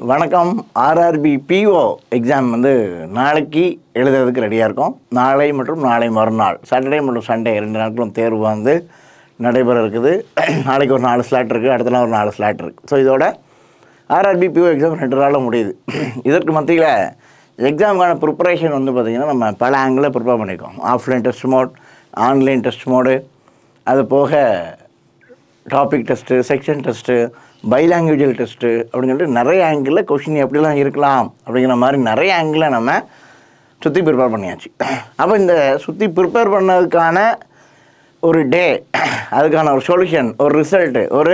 வணக்கம் RRB PO exam வந்து நாளைக்கு எழுதுறதுக்கு ரெடியாக இருக்கும் நாளை மற்றும் நாளை மறுநாள் சாட்டர்டே மற்றும் சண்டே ரெண்டு நாட்களும் தேர்வு வந்து நடைபெற இருக்குது நாளைக்கு ஒரு நாலு ஸ்லாட் இருக்குது அடுத்த நாள் ஒரு நாலு ஸ்லாட் இருக்குது ஸோ இதோட ஆர்ஆர்பி பிஓ எக்ஸாம் ரெண்டு நாளில் முடியுது இதற்கு மத்தியில் எக்ஸாமுக்கான ப்ரிப்பரேஷன் வந்து பார்த்திங்கன்னா நம்ம பல ஆங்கிளில் ப்ரிப்பேர் பண்ணியிருக்கோம் offline test mode online test mode அது போக டாபிக் டெஸ்ட்டு செக்ஷன் டெஸ்ட்டு பைலாங்குவேஜல் டெஸ்ட்டு அப்படின்னு சொல்லிட்டு நிறைய ஆங்கிளில் கொஷின் எப்படிலாம் இருக்கலாம் அப்படிங்கிற மாதிரி நிறைய ஆங்கிளில் நம்ம சுற்றி ப்ரிப்பேர் பண்ணியாச்சு அப்போ இந்த சுற்றி ப்ரிப்பேர் பண்ணதுக்கான ஒரு டே அதுக்கான ஒரு சொல்யூஷன் ஒரு ரிசல்ட்டு ஒரு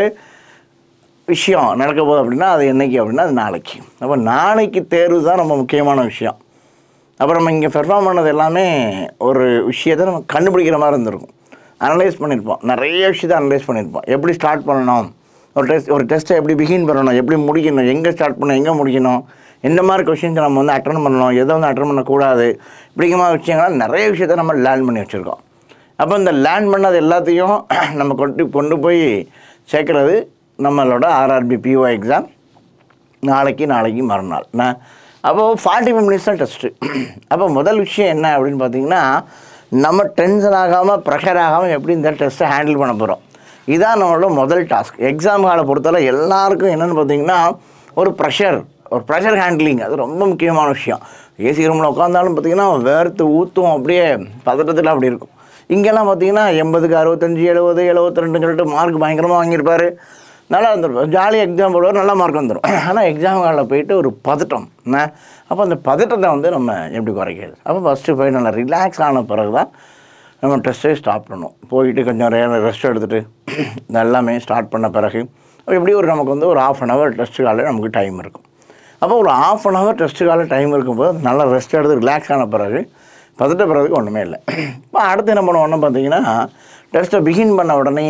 விஷயம் நடக்க போகுது அப்படின்னா அது என்னைக்கு அப்படின்னா அது நாளைக்கு அப்போ நாளைக்கு தேர்வு தான் ரொம்ப முக்கியமான விஷயம் அப்புறம் நம்ம இங்கே பெர்ஃபார்ம் பண்ணது எல்லாமே ஒரு விஷயத்தை நம்ம கண்டுபிடிக்கிற மாதிரி இருந்திருக்கும் அனலைஸ் பண்ணியிருப்போம் நிறைய விஷயத்தை அனலைஸ் பண்ணியிருப்போம் எப்படி ஸ்டார்ட் பண்ணணும் ஒரு டெஸ்ட் ஒரு டெஸ்ட்டை எப்படி பிகின் பண்ணணும் எப்படி முடிக்கணும் எங்கே ஸ்டார்ட் பண்ணணும் எங்கே முடிக்கணும் எந்த மாதிரி கொஷின்ஸ் நம்ம வந்து அட்டன் பண்ணணும் எதை வந்து அட்டன் பண்ணக்கூடாது இப்படிங்கிற மாதிரி விஷயங்கள்லாம் நிறைய விஷயத்தை நம்ம லேர்ன் பண்ணி வச்சுருக்கோம் அப்போ இந்த லேர்ன் பண்ணது எல்லாத்தையும் நம்ம கொண்டு கொண்டு போய் சேர்க்குறது நம்மளோட ஆர்ஆர்பி பிஓ எக்ஸாம் நாளைக்கு நாளைக்கு மறுநாள் நான் அப்போது ஃபார்ட்டி ஃபைவ் மினிட்ஸ் தான் டெஸ்ட்டு அப்போ முதல் விஷயம் என்ன அப்படின்னு பார்த்தீங்கன்னா நம்ம டென்ஷன் ஆகாமல் ப்ரெஷர் ஆகாமல் எப்படி இந்த டெஸ்ட்டை ஹேண்டில் பண்ண போகிறோம் இதான் நம்மளோட முதல் டாஸ்க் எக்ஸாம் காலை பொறுத்தவரை எல்லாருக்கும் என்னென்னு பார்த்தீங்கன்னா ஒரு ப்ரெஷர் ஒரு ப்ரெஷர் ஹேண்ட்லிங் அது ரொம்ப முக்கியமான விஷயம் ஏசி ரூமில் உட்காந்தாலும் பார்த்தீங்கன்னா வேர்த்து ஊற்றும் அப்படியே பதட்டத்தில் அப்படி இருக்கும் இங்கெல்லாம் பார்த்தீங்கன்னா எண்பதுக்கு அறுபத்தஞ்சு எழுபது எழுபத்தி ரெண்டுன்னு சொல்லிட்டு மார்க் பயங்கரமாக வாங்கியிருப்பாரு நல்லா இருந்திருப்போம் ஜாலியாக எக்ஸாம் போடுவார் நல்லா மார்க் வந்துடும் ஆனால் எக்ஸாம் ஹாலில் போயிட்டு ஒரு பதட்டம் என்ன அப்போ அந்த பதட்டத்தை வந்து நம்ம எப்படி குறைக்கிறது அப்போ ஃபஸ்ட்டு போய் நல்லா ரிலாக்ஸ் ஆன பிறகு தான் நம்ம டெஸ்ட்டே ஸ்டார்ட் பண்ணணும் போயிட்டு கொஞ்சம் ரெஸ்ட் எடுத்துகிட்டு எல்லாமே ஸ்டார்ட் பண்ண பிறகு எப்படி ஒரு நமக்கு வந்து ஒரு ஆஃப் அன் ஹவர் டெஸ்ட்டு காலையில் நமக்கு டைம் இருக்கும் அப்போ ஒரு ஆஃப் அன் ஹவர் டெஸ்ட்டு காலையில் டைம் இருக்கும்போது நல்லா ரெஸ்ட் எடுத்து ரிலாக்ஸ் ஆன பிறகு பதட்ட பிறகு ஒன்றுமே இல்லை இப்போ அடுத்து என்ன பண்ணுவோம்னு பார்த்தீங்கன்னா டெஸ்ட்டை பிகின் பண்ண உடனே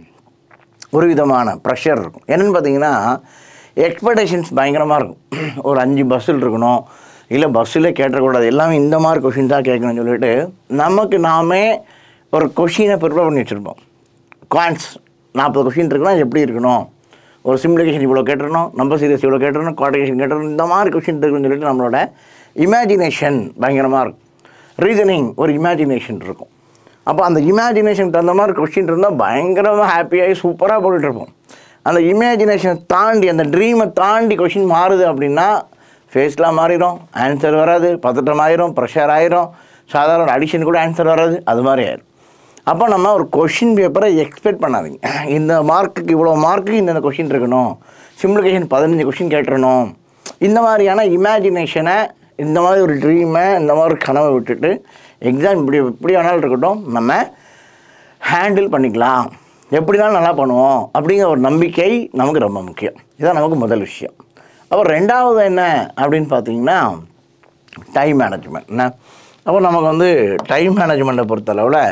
ஒரு விதமான ப்ரெஷர் இருக்கும் என்னென்னு பார்த்தீங்கன்னா எக்ஸ்பெக்டேஷன்ஸ் பயங்கரமாக இருக்கும் ஒரு அஞ்சு பஸ்ஸில் இருக்கணும் இல்லை பஸ்ஸில் கேட்டக்கூடாது எல்லாமே இந்த மாதிரி கொஷின்ஸாக கேட்கணும்னு சொல்லிட்டு நமக்கு நாமே ஒரு கொஷினை ப்ரிப்பேர் பண்ணி வச்சுருப்போம் குவான்ஸ் நாற்பது கொஷின் இருக்குன்னா எப்படி இருக்கணும் ஒரு சிம்ப்ளிகேஷன் இவ்வளோ கேட்டுருணும் நம்பர் சீரியஸ் இவ்வளோ கேட்டுருணும் குவாட்டிகேஷன் கேட்டுருணும் இந்த மாதிரி கொஷின் இருக்குன்னு சொல்லிட்டு நம்மளோட இமேஜினேஷன் பயங்கரமாக இருக்கும் ரீசனிங் ஒரு இமேஜினேஷன் இருக்கும் அப்போ அந்த இமேஜினேஷனுக்கு தகுந்த மாதிரி கொஷின் இருந்தால் பயங்கரமாக ஹாப்பியாகி சூப்பராக போட்டுட்ருப்போம் அந்த இமேஜினேஷனை தாண்டி அந்த ட்ரீமை தாண்டி கொஷின் மாறுது அப்படின்னா ஃபேஸ்லாம் மாறிடும் ஆன்சர் வராது பதட்டம் ஆயிரும் ப்ரெஷர் ஆயிரும் சாதாரண அடிஷன் கூட ஆன்சர் வராது அது மாதிரி ஆயிரும் அப்போ நம்ம ஒரு கொஷின் பேப்பரை எக்ஸ்பெக்ட் பண்ணாதீங்க இந்த மார்க்குக்கு இவ்வளோ மார்க்குக்கு இந்த கொஷின் இருக்கணும் சிம்ப்ளிகேஷன் பதினஞ்சு கொஷின் கேட்டுறணும் இந்த மாதிரியான இமேஜினேஷனை இந்த மாதிரி ஒரு ட்ரீமை இந்த மாதிரி ஒரு கனவை விட்டுட்டு எக்ஸாம் இப்படி எப்படி வேணாலும் இருக்கட்டும் நம்ம ஹேண்டில் பண்ணிக்கலாம் எப்படினாலும் நல்லா பண்ணுவோம் அப்படிங்கிற ஒரு நம்பிக்கை நமக்கு ரொம்ப முக்கியம் இதுதான் நமக்கு முதல் விஷயம் அப்புறம் ரெண்டாவது என்ன அப்படின்னு பார்த்தீங்கன்னா டைம் மேனேஜ்மெண்ட் என்ன அப்போ நமக்கு வந்து டைம் மேனேஜ்மெண்ட்டை பொறுத்தளவில்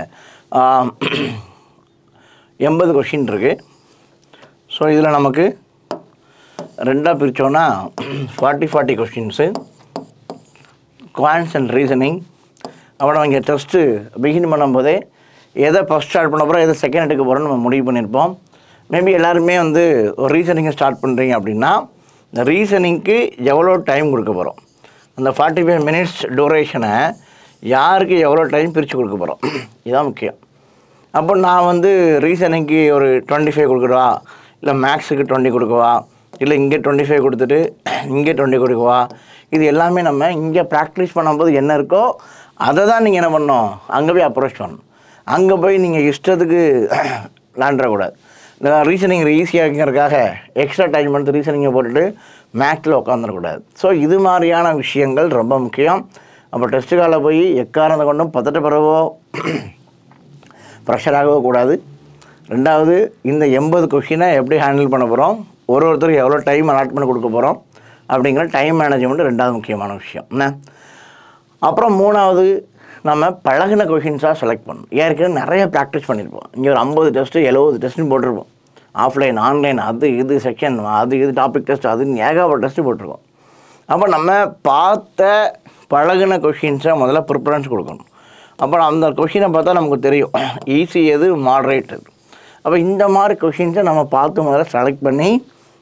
எண்பது கொஷின் இருக்குது ஸோ இதில் நமக்கு ரெண்டாக பிரித்தோன்னா forty forty questions quants and reasoning அப்புறம் இங்கே டெஸ்ட்டு பிகின் பண்ணும்போதே எதை ஃபஸ்ட் ஸ்டார்ட் பண்ண போகிறோம் எதை செகண்ட் எடுக்க போகிறோம்னு நம்ம முடிவு பண்ணியிருப்போம் மேபி எல்லாருமே வந்து ஒரு ரீசனிங்கை ஸ்டார்ட் பண்ணுறீங்க அப்படின்னா இந்த ரீசனிங்க்கு எவ்வளோ டைம் கொடுக்க போகிறோம் அந்த ஃபார்ட்டி ஃபைவ் மினிட்ஸ் டூரேஷனை யாருக்கு எவ்வளோ டைம் பிரித்து கொடுக்க போகிறோம் இதுதான் முக்கியம் அப்போ நான் வந்து ரீசனிங்க்கு ஒரு டுவெண்ட்டி ஃபைவ் கொடுக்குறவா இல்லை மேக்ஸுக்கு டுவெண்ட்டி கொடுக்கவா இல்லை இங்கே டுவெண்ட்டி ஃபைவ் கொடுத்துட்டு இங்கே டுவெண்ட்டி கொடுக்கவா இது எல்லாமே நம்ம இங்கே ப்ராக்டிஸ் பண்ணும்போது என்ன இருக்கோ அதை தான் நீங்கள் என்ன பண்ணணும் அங்கே போய் அப்ரோச் பண்ணணும் அங்கே போய் நீங்கள் இஷ்டத்துக்கு விளாண்டுறக்கூடாது ரீசனிங் ஈஸியாகிறதுக்காக எக்ஸ்ட்ரா டைம் எடுத்து ரீசனிங்கை போட்டுட்டு மேக்ஸில் உட்காந்துடக்கூடாது ஸோ இது மாதிரியான விஷயங்கள் ரொம்ப முக்கியம் அப்போ டெஸ்ட்டு காலில் போய் எக்காரணத்தை கொண்டும் பத்தட்ட பிறவோ ப்ரெஷராகவோ கூடாது ரெண்டாவது இந்த எண்பது கொஷினை எப்படி ஹேண்டில் பண்ண போகிறோம் ஒரு ஒருத்தருக்கு எவ்வளோ டைம் அலாட் பண்ணி கொடுக்க போகிறோம் அப்படிங்கிற டைம் மேனேஜ்மெண்ட் ரெண்டாவது முக்கியமான விஷயம் என்ன அப்புறம் மூணாவது நம்ம பழகின கொஷின்ஸாக செலக்ட் பண்ணணும் ஏற்கனவே நிறைய ப்ராக்டிஸ் பண்ணியிருப்போம் இங்கே ஒரு ஐம்பது டெஸ்ட்டு எழுபது டெஸ்ட்டுன்னு போட்டிருப்போம் ஆஃப்லைன் ஆன்லைன் அது இது செக்ஷன் அது இது டாபிக் டெஸ்ட் அதுன்னு ஏகப்பட்ட டெஸ்ட்டு போட்டிருக்கோம் அப்போ நம்ம பார்த்த பழகின கொஷின்ஸை முதல்ல ப்ரிஃபரன்ஸ் கொடுக்கணும் அப்புறம் அந்த கொஷினை பார்த்தா நமக்கு தெரியும் ஈஸி எது மாடரேட் எது அப்போ இந்த மாதிரி கொஷின்ஸை நம்ம பார்த்து முதல்ல செலக்ட் பண்ணி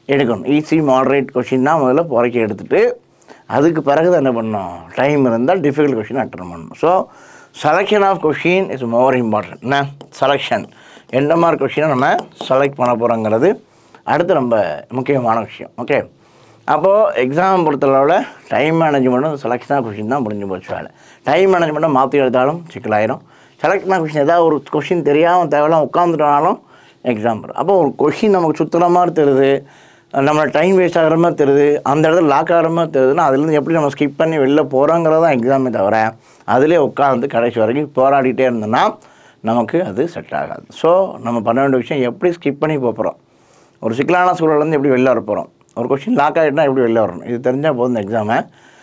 எடுக்கணும் ஈஸி மாடரேட் கொஷின் தான் முதல்ல புறக்கி எடுத்துட்டு அதுக்கு பிறகு தான் என்ன பண்ணணும் டைம் இருந்தால் டிஃபிகல்ட் கொஷின் அட்டன் பண்ணணும் so selection of question is more important என்ன செலெக்ஷன் எந்த மாதிரி கொஷினை நம்ம செலக்ட் பண்ண போகிறோங்கிறது அடுத்து நம்ம முக்கியமான விஷயம் ஓகே அப்போது எக்ஸாம் பொறுத்தளவில் டைம் மேனேஜ்மெண்ட்டும் செலெக்ஷன் ஆஃப் கொஷின் தான் முடிஞ்சு போச்சு வேலை டைம் மேனேஜ்மெண்ட்டை மாற்றி எடுத்தாலும் சிக்கலாயிரும் செலெக்ஷன் ஆஃப் கொஷின் ஏதாவது ஒரு கொஷின் தெரியாமல் தேவையில்லாம் உட்காந்துட்டாலும் எக்ஸாம் வரும் அப்போ ஒரு கொஷின் நமக்கு சுற்றுற மாதிரி தெரியுது நம்மளோட டைம் வேஸ்ட் ஆகிற மாதிரி தெரியுது அந்த இடத்துல லாக் ஆகிற மாதிரி தெரியுதுன்னா அதுலேருந்து எப்படி நம்ம ஸ்கிப் பண்ணி வெளில போகிறோங்கிறது தான் எக்ஸாமே தவிர அதிலே உட்காந்து கடைசி வரைக்கும் போராடிட்டே இருந்தோன்னா நமக்கு அது செட் ஆகாது ஸோ நம்ம பண்ண வேண்டிய விஷயம் எப்படி ஸ்கிப் பண்ணி போகிறோம் ஒரு சிக்கலான சூழல்லேருந்து எப்படி வெளில வர போகிறோம் ஒரு கொஷின் லாக் ஆகிட்டுனா எப்படி வெளில வரணும் இது தெரிஞ்சால் போதும் இந்த எக்ஸாமை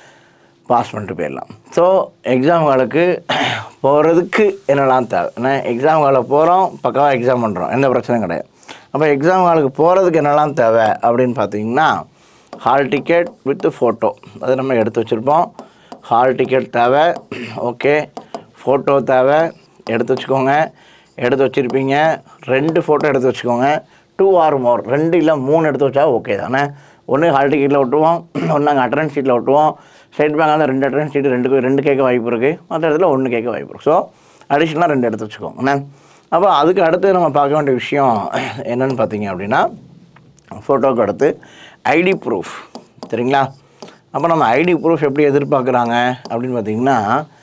பாஸ் பண்ணிட்டு போயிடலாம் ஸோ எக்ஸாம் காலுக்கு போகிறதுக்கு என்னெல்லாம் தேவை ஏன்னா எக்ஸாம் காலில் போகிறோம் பக்காவாக எக்ஸாம் பண்ணுறோம் எந்த பிரச்சனையும் கிடையாது அப்போ எக்ஸாம் காலுக்கு போகிறதுக்கு என்னெல்லாம் தேவை அப்படின்னு பார்த்தீங்கன்னா ஹால் டிக்கெட் வித் ஃபோட்டோ அது நம்ம எடுத்து வச்சுருப்போம் ஹால் டிக்கெட் தேவை ஓகே ஃபோட்டோ தேவை எடுத்து வச்சுக்கோங்க எடுத்து வச்சுருப்பீங்க ரெண்டு ஃபோட்டோ எடுத்து வச்சுக்கோங்க டூ ஆர் மோர் ரெண்டு இல்லை மூணு எடுத்து வச்சா ஓகே தானே ஒன்று ஹால் டிக்கெட்டில் ஒட்டுவோம் ஒன்று அங்கே அட்டரன்ஸ் ஷீட்டில் ஒட்டுவோம் ஸ்டேட் பேங்க் வந்து ரெண்டு அட்டரன்ஸ் ஷீட் ரெண்டு ரெண்டு கேட்க வாய்ப்பு இருக்குது மற்ற இடத்துல ஒன்று கேட்க வாய்ப்பு இருக்குது ஸோ அடிஷ்னலாக ரெண்டு எடுத்து வச்சுக்கோங்க என்ன அப்போ அதுக்கு அடுத்து நம்ம பார்க்க வேண்டிய விஷயம் என்னன்னு பார்த்தீங்க அப்படின்னா ஃபோட்டோக்கு அடுத்து ஐடி ப்ரூஃப் சரிங்களா அப்போ நம்ம ஐடி ப்ரூஃப் எப்படி எதிர்பார்க்குறாங்க அப்படின்னு பார்த்தீங்கன்னா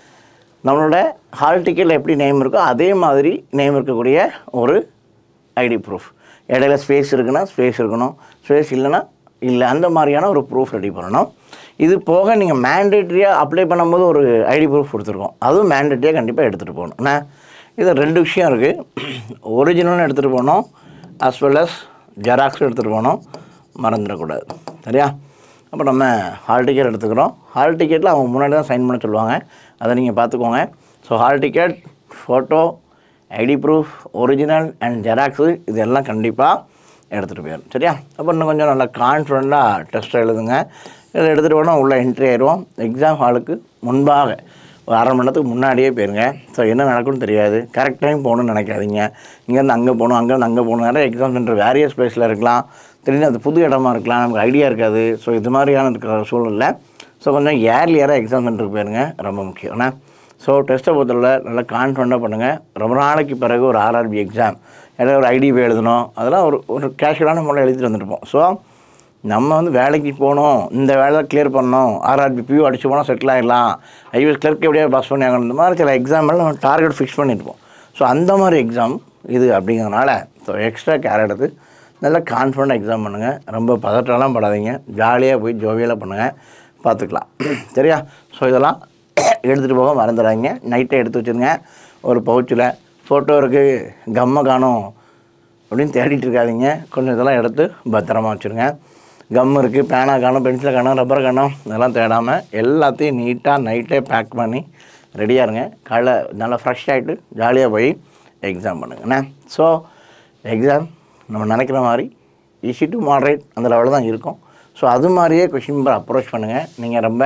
நம்மளோட ஹால் டிக்கெட்டில் எப்படி நேம் இருக்கோ அதே மாதிரி நேம் இருக்கக்கூடிய ஒரு ஐடி ப்ரூஃப் இடையில ஸ்பேஸ் இருக்குன்னா ஸ்பேஸ் இருக்கணும் ஸ்பேஸ் இல்லைன்னா இல்லை அந்த மாதிரியான ஒரு ப்ரூஃப் ரெடி பண்ணணும் இது போக நீங்கள் மேண்டேட்ரியாக அப்ளை பண்ணும்போது ஒரு ஐடி ப்ரூஃப் கொடுத்துருக்கோம் அதுவும் மேண்டேட்ரியாக கண்டிப்பாக எடுத்துகிட்டு போகணும் என்ன இது ரெண்டு விஷயம் இருக்குது ஒரிஜினலும் எடுத்துகிட்டு போகணும் அஸ் வெல் அஸ் ஜெராக்ஸும் எடுத்துகிட்டு போகணும் மறந்துடக்கூடாது சரியா அப்போ நம்ம ஹால் டிக்கெட் எடுத்துக்கிறோம் ஹால் டிக்கெட்டில் அவங்க முன்னாடி தான் சைன் பண்ண சொல்லுவாங்க அதை நீங்கள் பார்த்துக்கோங்க so hall ticket photo ID proof original and xerox இதெல்லாம் கண்டிப்பாக எடுத்துகிட்டு போயிடும் சரியா அப்போ இன்னும் கொஞ்சம் நல்லா கான்ஃபிடண்ட்டாக டெஸ்ட் எழுதுங்க இதை எடுத்துகிட்டு போனால் உள்ளே என்ட்ரி ஆயிடுவோம் எக்ஸாம் ஹாலுக்கு முன்பாக ஒரு அரை மணி நேரத்துக்கு முன்னாடியே போயிருங்க ஸோ என்ன நடக்கும்னு தெரியாது கரெக்ட் டைம் போகணும்னு நினைக்காதீங்க இங்கேருந்து அங்கே போகணும் அங்கேருந்து அங்கே போகணும் நிறைய எக்ஸாம் சென்டர் வேரியஸ் பிளேஸில் இருக்கலாம் திடீர்னு அது புது இடமா இருக்கலாம் நமக்கு ஐடியா இருக்காது ஸோ இது மாதிரியான இருக்கிற சூழலில் ஸோ கொஞ்சம் ஏர்லியராக எக்ஸாம் சென்டருக்கு போயிருங்க ரொம்ப முக்கியம் ஏன்னா ஸோ டெஸ்ட்டை பொறுத்தவரை நல்லா கான்ஃபிடண்ட்டாக பண்ணுங்கள் ரொம்ப நாளைக்கு பிறகு ஒரு ஆர்ஆர்பி எக்ஸாம் ஏதாவது ஒரு ஐடிபி எழுதணும் அதெல்லாம் ஒரு ஒரு கேஷுவலான முறையில் எழுதிட்டு வந்துருப்போம் ஸோ நம்ம வந்து வேலைக்கு போகணும் இந்த வேலை கிளியர் பண்ணணும் ஆர்ஆர்பி பியூ அடிச்சு போனால் செட்டில் ஆகிடலாம் ஐபிஎஸ் கிளர்க் எப்படியாவது பாஸ் பண்ணி ஆகணும் இந்த மாதிரி சில எக்ஸாம் எல்லாம் நம்ம டார்கெட் ஃபிக்ஸ் பண்ணியிருப்போம் ஸோ அந்த மாதிரி எக்ஸாம் இது அப்படிங்கிறதுனால ஸோ எக்ஸ்ட்ரா கேர் எடுத்து நல்லா கான்ஃபிடண்ட்டாக எக்ஸாம் பண்ணுங்கள் ரொம்ப பதட்டம்லாம் படாதீங்க ஜாலியாக போய் ஜோவியலாக பண்ணுங்கள் பார்த்துக்கலாம் சரியா ஸோ இதெல்லாம் எடுத்துகிட்டு போக மறந்துடாதீங்க நைட்டே எடுத்து வச்சுருங்க ஒரு பவுச்சில் ஃபோட்டோ இருக்குது கம்மை காணும் அப்படின்னு தேடிட்டு இருக்காதீங்க கொஞ்சம் இதெல்லாம் எடுத்து பத்திரமா வச்சுருங்க கம் இருக்குது பேனா காணும் பென்சிலை காணும் ரப்பர் காணும் இதெல்லாம் தேடாமல் எல்லாத்தையும் நீட்டாக நைட்டே பேக் பண்ணி ரெடியாக இருங்க காலைல நல்லா ஃப்ரெஷ் ஆகிட்டு ஜாலியாக போய் எக்ஸாம் பண்ணுங்கண்ணே ஸோ எக்ஸாம் நம்ம நினைக்கிற மாதிரி ஈஸி டு மாடரேட் அந்த லெவலில் தான் இருக்கும் ஸோ அது மாதிரியே கொஷின் பேப்பர் அப்ரோச் பண்ணுங்கள் நீங்கள் ரொம்ப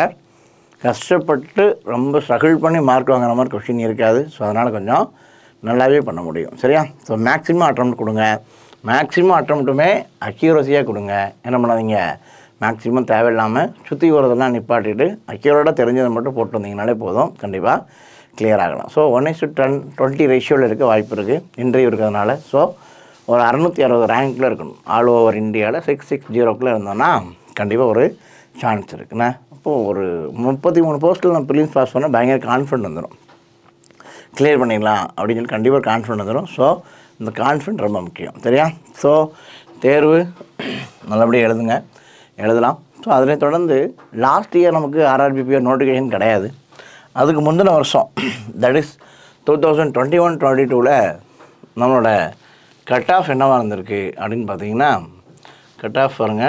கஷ்டப்பட்டு ரொம்ப ஸ்ட்ரகிள் பண்ணி மார்க் வாங்குற மாதிரி கொஷின் இருக்காது ஸோ அதனால் கொஞ்சம் நல்லாவே பண்ண முடியும் சரியா ஸோ மேக்ஸிமம் அட்டம் கொடுங்க மேக்ஸிமம் அட்டம்ப்ட்டுமே அக்யூரஸியாக கொடுங்க என்ன பண்ணாதீங்க மேக்ஸிமம் தேவையில்லாமல் சுற்றி வரதெல்லாம் நிப்பாட்டிட்டு அக்யூரேட்டாக தெரிஞ்சதை மட்டும் போட்டு வந்தீங்கனாலே போதும் கண்டிப்பாக clear ஆகலாம் so one is to ten twenty ரேஷியோவில் இருக்க வாய்ப்பு இருக்குது இன்டர்வியூ இருக்கிறதுனால ஸோ ஒரு அறநூற்றி அறுபது ரேங்க்கில் இருக்கணும் ஆல் ஓவர் இந்தியாவில் சிக்ஸ் சிக்ஸ் ஜீரோக்குள்ளே இருந்தோன்னா கண்டிப்பாக ஒரு சான்ஸ் இருக்குண்ணே அப்போது ஒரு முப்பத்தி மூணு போஸ்ட்டில் நான் ப்ரிலிம்ஸ் பாஸ் பண்ணால் பயங்கர கான்ஃபிடென்ட் வந்துடும் கிளியர் பண்ணிடலாம் அப்படின்னு சொல்லி கண்டிப்பாக கான்ஃபிடென்ட் வந்துடும் ஸோ இந்த கான்ஃபிடென்ட் ரொம்ப முக்கியம் சரியா ஸோ தேர்வு நல்லபடியாக எழுதுங்க எழுதலாம் ஸோ அதினை தொடர்ந்து லாஸ்ட் இயர் நமக்கு ஆர்ஆர்பிபிஆர் நோட்டிஃபிகேஷன் கிடையாது அதுக்கு முந்தின வருஷம் that is two thousand twenty one twenty டூவில் நம்மளோட கட் ஆஃப் என்னவாக இருந்திருக்கு அப்படின்னு பார்த்தீங்கன்னா கட் ஆஃப் பாருங்க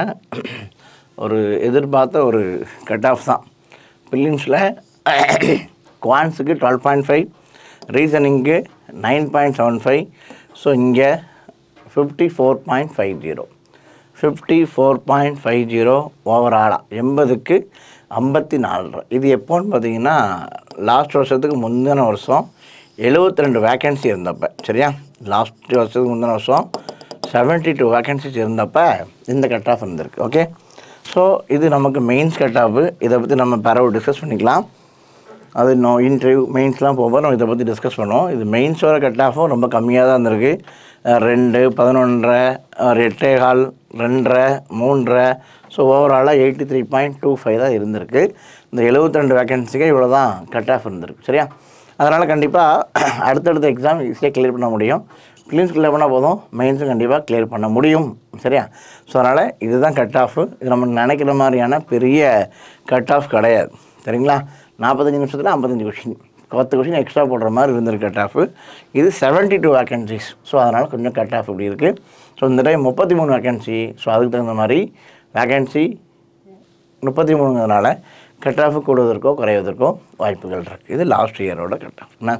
ஒரு எதிர்பார்த்த ஒரு கட் ஆஃப் தான் பில்லிம்ஸில் குவான்ஸுக்கு டுவெல் பாயிண்ட் ஃபைவ் ரீசனிங்க்கு nine point seven five so இங்கே fifty four point five zero fifty four point five zero ஓவராலாக எண்பதுக்கு ஐம்பத்தி நாலு இது எப்போன்னு பார்த்தீங்கன்னா லாஸ்ட் வருஷத்துக்கு முந்தின வருஷம் எழுபத்தி ரெண்டு வேக்கன்சி இருந்தப்போ சரியா லாஸ்ட் வருஷத்துக்கு முந்தின வருஷம் செவன்ட்டி டூ வேக்கன்சிஸ் இருந்தப்போ இந்த கட் ஆஃப் இருந்திருக்கு ஓகே ஸோ இது நமக்கு மெயின்ஸ் கட் ஆஃபு இதை பற்றி நம்ம பரவ டிஸ்கஸ் பண்ணிக்கலாம் அது இன்னும் இன்டர்வியூ மெயின்ஸ்லாம் போகும்போது நம்ம இதை பற்றி டிஸ்கஸ் பண்ணுவோம் இது மெயின்ஸோட கட் ஆஃபும் ரொம்ப கம்மியாக தான் இருந்திருக்கு அஹ் ரெண்டு பதினொன்றரை ஒரு எட்டே கால் ரெண்டரை மூன்றரை ஸோ ஓவராலாக eighty three point two five தான் இருந்திருக்கு இந்த 72 ரெண்டு வேக்கன்சிக்கு இவ்வளோ தான் கட் ஆஃப் இருந்திருக்கு சரியா அதனால் கண்டிப்பாக அடுத்தடுத்த எக்ஸாம் ஈஸியாக கிளியர் பண்ண முடியும் ப்ளீஸ் கிளியர் பண்ணால் போதும் மெயின்ஸும் கண்டிப்பாக கிளியர் பண்ண முடியும் சரியா ஸோ அதனால் இதுதான் கட் ஆஃப் இது நம்ம நினைக்கிற மாதிரியான பெரிய கட் ஆஃப் கிடையாது சரிங்களா நாற்பத்தஞ்சு நிமிஷத்தில் ஐம்பத்தஞ்சு கொஷின் பத்து கொஷின் எக்ஸ்ட்ரா போடுற மாதிரி இருந்திருக்கு கட் ஆஃப் இது 72 டூ வேக்கன்சிஸ் ஸோ அதனால் கொஞ்சம் கட் ஆஃப் இப்படி இருக்குது ஸோ இந்த டைம் முப்பத்தி மூணு வேக்கன்சி ஸோ அதுக்கு தகுந்த மாதிரி வேக்கன்சி முப்பத்தி மூணுங்கிறதுனால கட் ஆஃப் கூடுவதற்கோ குறைவதற்கோ வாய்ப்புகள் இருக்குது இது லாஸ்ட் இயரோட கட் ஆஃப் என்ன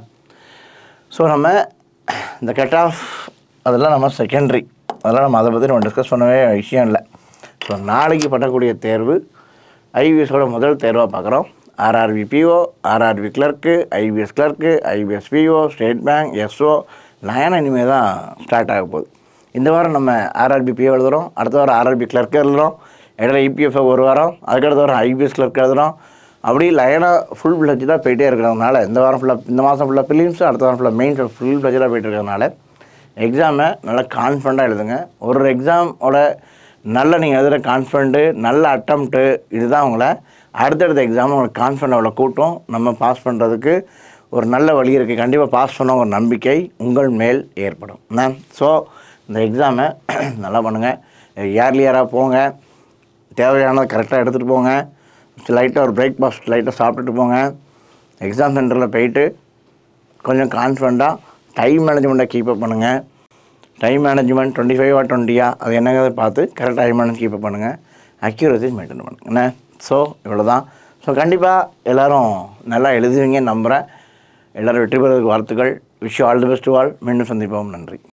ஸோ நம்ம இந்த கட் ஆஃப் அதெல்லாம் நம்ம செகண்டரி அதெல்லாம் நம்ம அதை பற்றி நம்ம டிஸ்கஸ் பண்ணவே விஷயம் இல்லை ஸோ நாளைக்கு பண்ணக்கூடிய தேர்வு ஐபிஎஸோட முதல் தேர்வாக பார்க்குறோம் RRB PO RRB clerk IBPS clerk IBPS PO state bank SO நயனம் இனிமேல் தான் ஸ்டார்ட் ஆக போகுது இந்த வாரம் நம்ம ஆர்ஆர்பி பிஓ எழுதுகிறோம் அடுத்த வாரம் ஆர்ஆர்பி கிளர்க்கு எழுதுகிறோம் இடையில இபிஎஃப்ஓ ஒரு வாரம் அதுக்கடுத்த வாரம் ஐபிஎஸ் கிளர்க் எழுதுகிறோம் அப்படி லைனாக ஃபுல் ஃப்ளஜாக போயிட்டே இருக்கிறதுனால இந்த வாரம் ஃபுல்லாக இந்த மாதம் ஃபுல்லாக ஃபிலிம்ஸ் அடுத்த வாரம் ஃபுல்லாக மெயின்ஸ் ஃபுல் ஃப்ளஜாக போயிட்டு இருக்கிறதுனால எக்ஸாமை நல்லா கான்ஃபிடண்ட்டாக எழுதுங்க ஒரு ஒரு எக்ஸாமோட நல்ல நீங்கள் எழுதுகிற கான்ஃபிடண்ட்டு நல்ல அட்டம்ப்ட்டு இதுதான் உங்களை அடுத்தடுத்த எக்ஸாம் உங்களுக்கு கான்ஃபிடண்ட் அவ்வளோ கூட்டம் நம்ம பாஸ் பண்ணுறதுக்கு ஒரு நல்ல வழி இருக்குது கண்டிப்பாக பாஸ் பண்ண ஒரு நம்பிக்கை உங்கள் மேல் ஏற்படும் என்ன ஸோ இந்த எக்ஸாமை நல்லா பண்ணுங்கள் ஏர்லியராக போங்க தேவையானதை கரெக்டாக எடுத்துகிட்டு போங்க லைட்டாக ஒரு பிரேக்ஃபாஸ்ட் லைட்டாக சாப்பிட்டுட்டு போங்க எக்ஸாம் சென்டரில் போயிட்டு கொஞ்சம் கான்ஃபிடண்ட்டாக டைம் மேனேஜ்மெண்ட்டை கீப் அப் பண்ணுங்கள் டைம் மேனேஜ்மெண்ட் டுவெண்ட்டி ஃபைவா டுவெண்ட்டியா அது என்னங்கிறத பார்த்து correct time manage keep up பண்ணுங்கள் அக்யூரசி மெயின்டைன் பண்ணுங்க என்ன ஸோ இவ்வளோ தான் ஸோ கண்டிப்பாக எல்லோரும் நல்லா எழுதுவீங்கன்னு நம்புகிறேன் எல்லோரும் வெற்றி பெறுவதற்கு வாழ்த்துக்கள் wish all the best all மீண்டும் சந்திப்போம் நன்றி